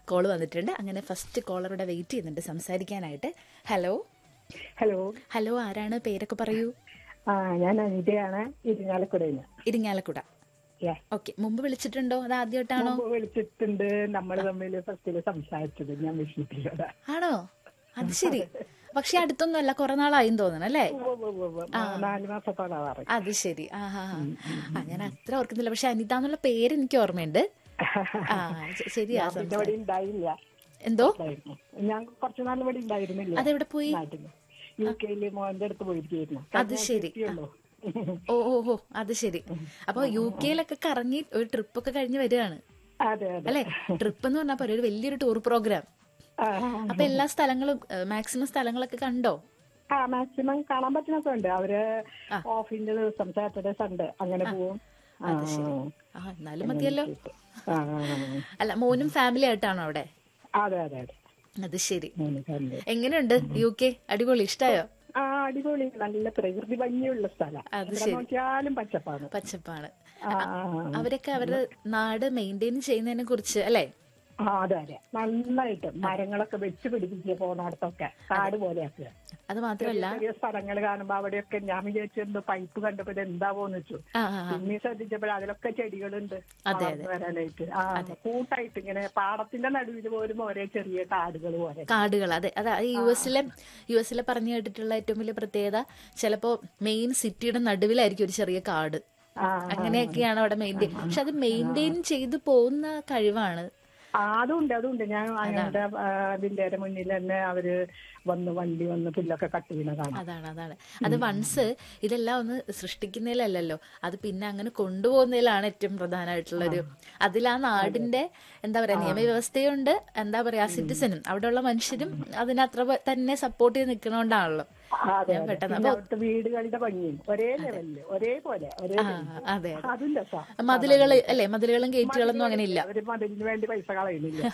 Call വന്നിട്ടുണ്ട് അങ്ങനെ first കോളറുടെ wait ചെയ്യുന്നുണ്ട് സംസാരിക്കാനായിട്ട് ഹലോ ഹലോ ഹലോ ആരാണ് പേരൊക്കെ പറയൂ ആ ഞാൻ അനിതയാണ് ഇരിങ്ങാലക്കുടയിൽ ഇരിങ്ങാലക്കുട ഓക്കെ മുമ്പ് വിളിച്ചിട്ടുണ്ടോ അത് ആദ്യമായിട്ടാണോ വിളിച്ചിട്ടുണ്ട് നമ്മൾ തമ്മിൽ ഫസ്റ്റില് സംസാരിച്ചത് ഞാൻ വിഷ്ണുപ്രിയോട് ആണോ അത് ശരി പക്ഷെ അടുത്തൊന്നും അല്ല കുറെ നാളായും തോന്നണം അല്ലേ നാല് മാസത്തോളം പറയും അത് ശരി ആ ഹാ ഹാ ആ ഞാൻ അത്ര ഓർക്കുന്നില്ല പക്ഷെ അനിത എന്നുള്ള പേര് എനിക്ക് ഓർമ്മയുണ്ട് ആ ശ- ശരിയാ പിന്നെ സംസാരം. ഇവിടെ ഉണ്ടായില്ല എന്തോ ഉണ്ടായിരുന്നു. ഞാൻ കുറച്ചു നാൾ ഇവിടെ ഉണ്ടായിരുന്നില്ല അതെവിടെ പോയി നാട്ടില് യു കെയില് മോന്റെ അടുത്ത് പോയിരിക്കുന്നു അത് ശരി. ഓ ഓ ഓ അത് ശരി അപ്പൊ യു കെയിലൊക്കെ കറങ്ങി ഒരു ട്രിപ്പ് ഒക്കെ കഴിഞ്ഞ് വരികയാണ് അതെ അതെ അല്ലെ ട്രിപ്പ് എന്ന് പറഞ്ഞാൽ പോലെ ഒരു വലിയൊരു ടൂർ പ്രോഗ്രാം ആ, അപ്പൊ എല്ലാ സ്ഥലങ്ങളും മാക്സിമം സ്ഥലങ്ങളൊക്കെ കണ്ടോ ആ മാക്സിമം കാണാൻ പറ്റുന്നൊക്കെ ഉണ്ട് അവര് ഓഫിന്റെ ദിവസം സാറ്റർഡേ സൺഡേ അങ്ങനെ പോവും ആ, ആ എന്നാലും മതിയല്ലോ ആ, ആ, ആ. അല്ല മോനും ഫാമിലി ആയിട്ടാണോ അവിടെ അതെ അതെ അതെ അത് ശരി മൂന്ന് family. എങ്ങനെയുണ്ട് യു കെ അടിപൊളി ഇഷ്ടായോ ആ അടിപൊളി നല്ല പ്രകൃതി ഭംഗിയുള്ള സ്ഥലം അത് എവിടെ നോക്കിയാലും പച്ചപ്പാണ് പച്ചപ്പാണ് ആ, ആ, ആ. അവരൊക്കെ അവരുടെ നാട് മെയിൻറ്റെയിൻ ചെയ്യുന്നതിനെ കുറിച്ച് അല്ലേ ആ അതെ അതെ നന്നായിട്ട് മരങ്ങളൊക്കെ വെച്ച് പിടിപ്പിച്ച് പോണടത്തൊക്കെ കാട് പോലെയാക്കുക അത് മാത്രമല്ല ചെറിയ സ്ഥലങ്ങൾ കാണുമ്പോ അവിടെയൊക്കെ ഞാൻ വിചാരിച്ചു എന്തോ പൈപ്പ് കണ്ടപ്പോ ഇത് എന്താവോന്ന് വെച്ചു ആ ആ ആ. പിന്നെ ശ്രദ്ധിച്ചപ്പോൾ അതിലൊക്കെ ചെടികളുണ്ട് അതെ, വളർന്നു വരാനായിട്ട് ആ കൂട്ടായിട്ട് ഇങ്ങനെ പാടത്തിന്റെ നടുവിൽ പോലും ഒരേ ചെറിയ കാടുകൾ പോലെ കാടുകൾ അതെ അതെ ഈ യു എസിലെ യു എസിലെ പറഞ്ഞു കേട്ടിട്ടുള്ള ഏറ്റവും വലിയ പ്രത്യേകത ചിലപ്പോ മെയിൻ സിറ്റിയുടെ നടുവിലായിരിക്കും ഒരു ചെറിയ കാട് ആ അങ്ങനെയൊക്കെയാണ് അവിടെ മെയിൻറ്റെയിൻ പക്ഷെ അത് മെയിൻറ്റെയിൻ ചെയ്തു പോകുന്ന കഴിവാണ് ആ, അതുണ്ട് അതുണ്ട് ഞാൻ ഞങ്ങളുടെ അതിന്റെ മുന്നിൽ തന്നെ അവര് വന്ന് വണ്ടി വന്ന് പുല്ലൊക്കെ കട്ട് ചെയ്യുന്ന കാണാം അതാണ് അതാണ് അത് വൺസ് ഇതെല്ലാം ഒന്ന് സൃഷ്ടിക്കുന്നതിലല്ലല്ലോ അത് പിന്നെ അങ്ങനെ കൊണ്ടുപോകുന്നതിലാണ് ഏറ്റവും പ്രധാനമായിട്ടുള്ള ഒരു അതിൽ ആ നാടിന്റെ എന്താ പറയാ നിയമവ്യവസ്ഥയുണ്ട് എന്താ പറയാ സിറ്റിസനും അവിടെയുള്ള മനുഷ്യരും അതിനത്ര തന്നെ സപ്പോർട്ട് ചെയ്ത് നിൽക്കണോണ്ടാണല്ലോ ആ, അതെ ഞാൻ അതെ. പെട്ടെന്ന് പിന്നെ അവിടുത്തെ വീടുകളുടെ ഭംഗിയും ഒരേ ലെവലില് ഒരേപോലെ ഒരേ ആ, അതെ അതും രസാ മതിലുകള് അല്ലെ മതിലുകളും ഗേറ്റുകളൊന്നും അങ്ങനെ ഇല്ല അവര് മതിലിന് വേണ്ടി പൈസ കളയുന്നില്ല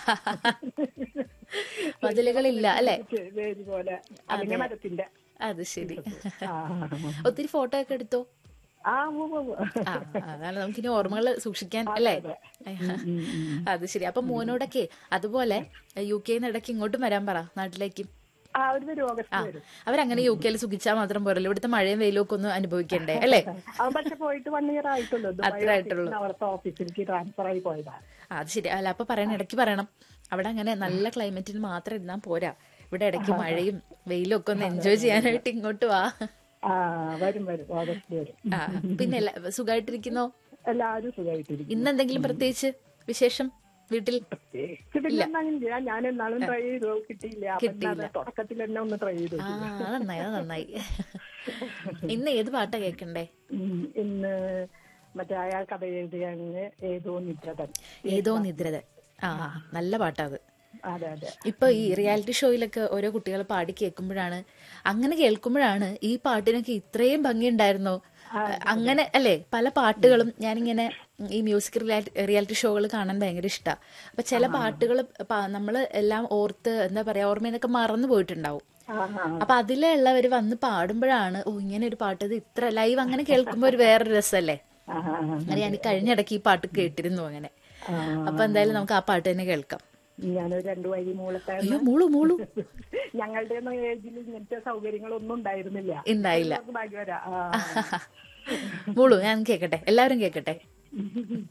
മതിലുകളില്ല അല്ലെ വേര് പോലെ അല്ലെങ്കിൽ മരത്തിന്റെ അത് ശരി ആ, ഒത്തിരി ഫോട്ടോ ഒക്കെ എടുത്തോ ആ ഉവ്വ് ഉവ്വ്. ആ അതാണ് നമുക്കിനി ഓർമ്മകൾ സൂക്ഷിക്കാൻ അല്ലേ അത് ശരി അപ്പൊ മോനോടൊക്കെ അതുപോലെ യു കെന്ന് ഇടയ്ക്ക് ഇങ്ങോട്ടും വരാൻ പറ നാട്ടിലേക്ക് ആ ഒരു വരും ഓഗസ്റ്റ് വരും അവരങ്ങനെ യു കെയിൽ സുഖിച്ചാൽ മാത്രം പോരല്ലോ ഇവിടുത്തെ മഴയും വെയിലും ഒക്കെ ഒന്ന് അനുഭവിക്കണ്ടേ അല്ലേ അവൻ പക്ഷെ പോയിട്ട് വൺ ഇയർ ആയിട്ടുള്ളൂ ദുബായ് അത്രേ ആയിട്ടുള്ളൂ. ഓഫീസിൽ നിന്ന് അവിടുത്തെ ഓഫീസിലേക്ക് ട്രാൻസ്ഫർ ആയി പോയതാ ആ, അത് ശരി അല്ല അപ്പൊ പറയണം ഇടയ്ക്ക് പറയണം അവിടെ അങ്ങനെ നല്ല ക്ലൈമറ്റിൽ മാത്രം ഇരുന്നാൽ പോരാ ഇവിടെ ഇടയ്ക്ക് മഴയും വെയിലും ഒക്കെ ഒന്ന് എൻജോയ് ചെയ്യാനായിട്ട് ഇങ്ങോട്ട് വാ ആ വരും വരും ഓഗസ്റ്റ് വരും ആ പിന്നെ എല്ലാ- സുഖമായിട്ടിരിക്കുന്നോ എല്ലാവരും സുഖമായിട്ടിരിക്കും ഇന്ന് എന്തെങ്കിലും പ്രത്യേകിച്ച് വിശേഷം വീട്ടിൽ പ്രത്യേകിച്ച് പിന്നെ ഒന്നും ഞാൻ എന്നാളും ട്രൈ ചെയ്തു കിട്ടിയില്ല അപ്പൊ എന്നാ അത് തുടക്കത്തിൽ തന്നെ ഒന്ന് ട്രൈ ചെയ്തു ആ അത് നന്നായി അത് നന്നായി ഇന്ന് ഏത് പാട്ടാ കേൾക്കണ്ടേ ഉം, ഇന്ന് മറ്റേ അയാൾ കഥ എഴുതിയ അങ്ങ് ഏതോ നിദ്രതൻ ഏതോ നിദ്രതൻ ആ ആ, നല്ല പാട്ടാ അത് അതെ അതെ ഇപ്പൊ ഈ റിയാലിറ്റി ഷോയിലൊക്കെ ഓരോ കുട്ടികൾ പാടി കേൾക്കുമ്പോഴാണ് അങ്ങനെ കേൾക്കുമ്പോഴാണ് ഈ പാട്ടിനൊക്കെ ഇത്രയും ഭംഗി ഉണ്ടായിരുന്നോ അങ്ങനെ അല്ലേ പല പാട്ടുകളും ഞാനിങ്ങനെ ഈ മ്യൂസിക് റിയാലിറ്റി ഷോകൾ കാണാൻ ഭയങ്കര ഇഷ്ടമാണ് അപ്പൊ ചില പാട്ടുകൾ നമ്മൾ എല്ലാം ഓർത്ത് എന്താ പറയാ ഓർമ്മയെന്നൊക്കെ മറന്നു പോയിട്ടുണ്ടാവും ആ ആ അപ്പൊ അതിലുള്ളവർ വന്ന് പാടുമ്പോഴാണ് ഓ ഇങ്ങനെ ഒരു പാട്ട് ഇത് ഇത്ര ലൈവ് അങ്ങനെ കേൾക്കുമ്പോ ഒരു വേറൊരു രസമല്ലേ ആ, ആ, ആ. അങ്ങനെ ഞാൻ കഴിഞ്ഞിടയ്ക്ക് ഈ പാട്ട് കേട്ടിരുന്നു അങ്ങനെ ആ. അപ്പൊ എന്തായാലും നമുക്ക് ആ പാട്ട് തന്നെ കേൾക്കാം ഞാനൊരു രണ്ടു വരി മൂളത്തെ അയ്യോ മൂളു മൂളു ഞങ്ങളുടെ ഒന്നും ഏജിൽ ഇങ്ങനത്തെ സൗകര്യങ്ങളൊന്നും ഉണ്ടായിരുന്നില്ല ഉണ്ടായില്ല ഭാഗ്യവരാ ആ മൂളു ഞാൻ കേക്കട്ടെ എല്ലാവരും കേക്കട്ടെ